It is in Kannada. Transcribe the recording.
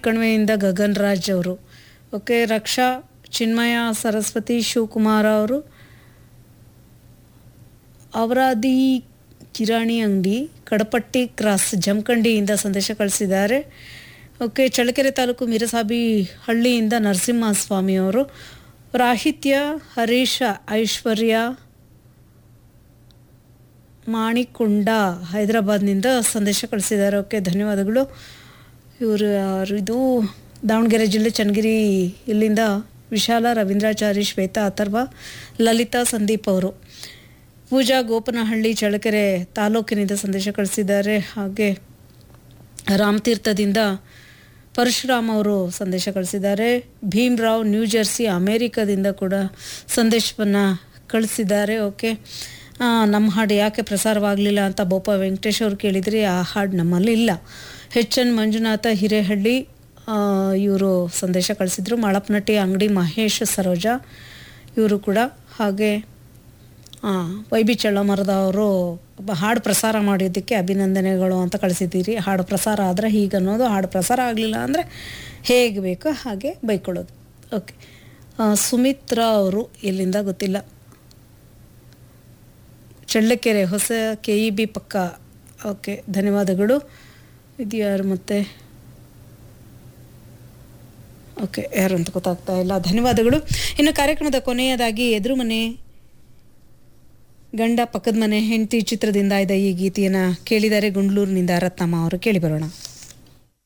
ಕಣ್ವೆಯಿಂದ ಗಗನ್ ರಾಜ್ ಅವರು ಓಕೆ ರಕ್ಷಾ ಚಿನ್ಮಯ ಸರಸ್ವತಿ ಶಿವಕುಮಾರ್ ಅವರು ಅವರಾದಿ ಕಿರಾಣಿ ಅಂಗಡಿ ಕಡಪಟ್ಟಿ ಕ್ರಾಸ್ ಜಮಖಂಡಿಯಿಂದ ಸಂದೇಶ ಕಳಿಸಿದ್ದಾರೆ ಓಕೆ ಚಳ್ಳಕೆರೆ ತಾಲೂಕು ಮಿರಸಾಬಿ ಹಳ್ಳಿಯಿಂದ ನರಸಿಂಹಸ್ವಾಮಿ ಅವರು ರಾಹಿತ್ಯ ಹರೀಶ ಐಶ್ವರ್ಯ ಮಾಣಿಕೊಂಡ ಹೈದರಾಬಾದ್ನಿಂದ ಸಂದೇಶ ಕಳಿಸಿದ್ದಾರೆ ಓಕೆ ಧನ್ಯವಾದಗಳು ಇವರು ಯಾರು ಇದು ದಾವಣಗೆರೆ ಜಿಲ್ಲೆ ಚನ್ನಗಿರಿ ಇಲ್ಲಿಂದ ವಿಶಾಲ ರವೀಂದ್ರಾಚಾರಿ ಶ್ವೇತಾ ಅಥರ್ವ ಲಲಿತಾ ಸಂದೀಪ್ ಅವರು ಪೂಜಾ ಗೋಪನಹಳ್ಳಿ ಚಳ್ಳಕೆರೆ ತಾಲೂಕಿನಿಂದ ಸಂದೇಶ ಕಳಿಸಿದ್ದಾರೆ ಹಾಗೆ ರಾಮತೀರ್ಥದಿಂದ ಪರಶುರಾಮ್ ಅವರು ಸಂದೇಶ ಕಳಿಸಿದ್ದಾರೆ ಭೀಮ್ರಾವ್ ನ್ಯೂ ಜೆರ್ಸಿ ಅಮೇರಿಕಾದಿಂದ ಕೂಡ ಸಂದೇಶವನ್ನು ಕಳಿಸಿದ್ದಾರೆ ಓಕೆ ಆ, ನಮ್ಮ ಹಾಡು ಯಾಕೆ ಪ್ರಸಾರವಾಗಲಿಲ್ಲ ಅಂತ ಬೋಪ ವೆಂಕಟೇಶ್ ಅವರು ಕೇಳಿದ್ರಿ ಆ ಹಾಡು ನಮ್ಮಲ್ಲಿ ಇಲ್ಲ ಎಚ್ ಎನ್ ಮಂಜುನಾಥ ಹಿರೇಹಳ್ಳಿ ಇವರು ಸಂದೇಶ ಕಳಿಸಿದ್ರು ಮಳಪ್ನಟ್ಟಿ ಅಂಗಡಿ ಮಹೇಶ್ ಸರೋಜಾ ಇವರು ಕೂಡ ಹಾಗೆ ವೈ ಬಿ ಚಳ್ಳಮರದ ಅವರು ಹಾಡು ಪ್ರಸಾರ ಮಾಡಿದ್ದಕ್ಕೆ ಅಭಿನಂದನೆಗಳು ಅಂತ ಕಳಿಸಿದ್ದೀರಿ ಹಾಡು ಪ್ರಸಾರ ಆದರೆ ಹೀಗೆ ಅನ್ನೋದು ಹಾಡು ಪ್ರಸಾರ ಆಗಲಿಲ್ಲ ಅಂದರೆ ಹೇಗೆ ಬೇಕೋ ಹಾಗೆ ಬೈಕೊಳ್ಳೋದು ಓಕೆ ಸುಮಿತ್ರಾ ಅವರು ಎಲ್ಲಿಂದ ಗೊತ್ತಿಲ್ಲ ಚಳ್ಳಕೆರೆ ಹೊಸ ಕೆ ಇ ಬಿ ಪಕ್ಕ ಓಕೆ ಧನ್ಯವಾದಗಳು ಇದು ಯಾರು ಮತ್ತೆ ಓಕೆ ಯಾರು ಅಂತ ಗೊತ್ತಾಗ್ತಾ ಇಲ್ಲ ಧನ್ಯವಾದಗಳು ಇನ್ನು ಕಾರ್ಯಕ್ರಮದ ಕೊನೆಯದಾಗಿ ಎದುರು ಮನೆ ಗಂಡ ಪಕ್ಕದ ಮನೆ ಹೆಂಡತಿ ಚಿತ್ರದಿಂದ ಇದ್ದ ಈ ಗೀತೆಯನ್ನು ಕೇಳಿದ್ದಾರೆ ಗುಂಡ್ಲೂರಿನಿಂದ ರತ್ನಮ್ಮ ಅವರು ಕೇಳಿ ಬರೋಣ